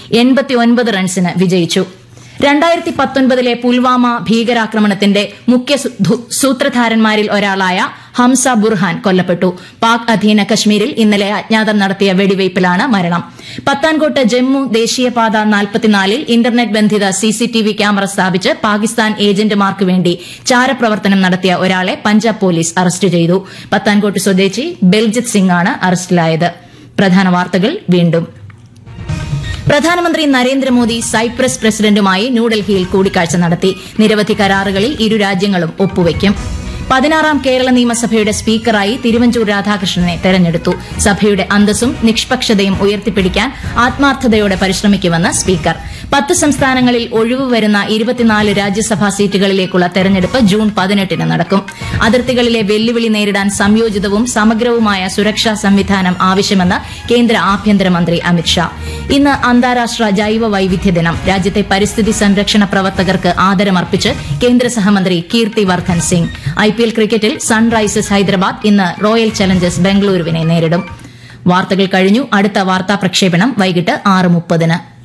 എൺപത്തിയൊൻപത് റൺസിന് വിജയിച്ചു രണ്ടായിരത്തി പത്തൊൻപതിലെ പുൽവാമ ഭീകരാക്രമണത്തിന്റെ മുഖ്യ സു- ധു- സൂത്രധാരന്മാരിൽ ഒരാളായ ഹംസ ബുർഹാൻ കൊല്ലപ്പെട്ടു പാക് അധീന കശ്മീരിൽ ഇന്നലെ അജ്ഞാതർ നടത്തിയ വെടിവയ്പിലാണ് മരണം പത്താൻകോട്ട് ജമ്മു ദേശീയപാത നാൽപ്പത്തിനാലിൽ ഇന്റർനെറ്റ് ബന്ധിത സിസിടിവി ക്യാമറ സ്ഥാപിച്ച് പാകിസ്ഥാൻ ഏജന്റുമാർക്ക് വേണ്ടി ചാരപ്രവർത്തനം നടത്തിയ ഒരാളെ പഞ്ചാബ് പോലീസ് അറസ്റ്റ് ചെയ്തു പത്താൻകോട്ട് സ്വദേശി ബെൽജിത് സിംഗ് ആണ് അറസ്റ്റിലായത് പ്രധാന വാർത്തകൾ വീണ്ടും പ്രധാനമന്ത്രി നരേന്ദ്രമോദി സൈപ്രസ് പ്രസിഡന്റുമായി ന്യൂഡൽഹിയിൽ കൂടിക്കാഴ്ച നടത്തി നിരവധി കരാറുകളിൽ ഇരു രാജ്യങ്ങളും ഒപ്പുവയ്ക്കും പതിനാറാം കേരള നിയമസഭയുടെ സ്പീക്കറായി തിരുവഞ്ചൂർ രാധാകൃഷ്ണനെ തെരഞ്ഞെടുത്തു സഭയുടെ അന്തസ്സും നിഷ്പക്ഷതയും ഉയർത്തിപ്പിടിക്കാൻ ആത്മാർത്ഥതയോടെ പരിശ്രമിക്കുമെന്ന് സ്പീക്കർ പത്ത് സംസ്ഥാനങ്ങളിൽ ഒഴിവ് വരുന്ന ഇരുപത്തിനാല് രാജ്യസഭാ സീറ്റുകളിലേക്കുള്ള തെരഞ്ഞെടുപ്പ് ജൂൺ പതിനെട്ടിന് നടക്കും അതിർത്തികളിലെ വെല്ലുവിളി നേരിടാൻ സംയോജിതവും സമഗ്രവുമായ സുരക്ഷാ സംവിധാനം ആവശ്യമെന്ന് കേന്ദ്ര ആഭ്യന്തരമന്ത്രി അമിത്ഷാ ഇന്ന് അന്താരാഷ്ട്ര ജൈവ വൈവിധ്യ ദിനം രാജ്യത്തെ പരിസ്ഥിതി സംരക്ഷണ പ്രവർത്തകർക്ക് ആദരമർപ്പിച്ച് കേന്ദ്ര സഹമന്ത്രി കീർത്തി വർദ്ധൻ സിംഗ് ഐപിഎൽ ക്രിക്കറ്റിൽ സൺറൈസേഴ്സ് ഹൈദരാബാദ് ഇന്ന് റോയൽ ചലഞ്ചേഴ്സ് ബംഗളൂരുവിനെ നേരിടും വാർത്തകൾ കഴിഞ്ഞു അടുത്ത വാർത്താ പ്രക്ഷേപണം വൈകിട്ട് ആറ് മുപ്പതിന്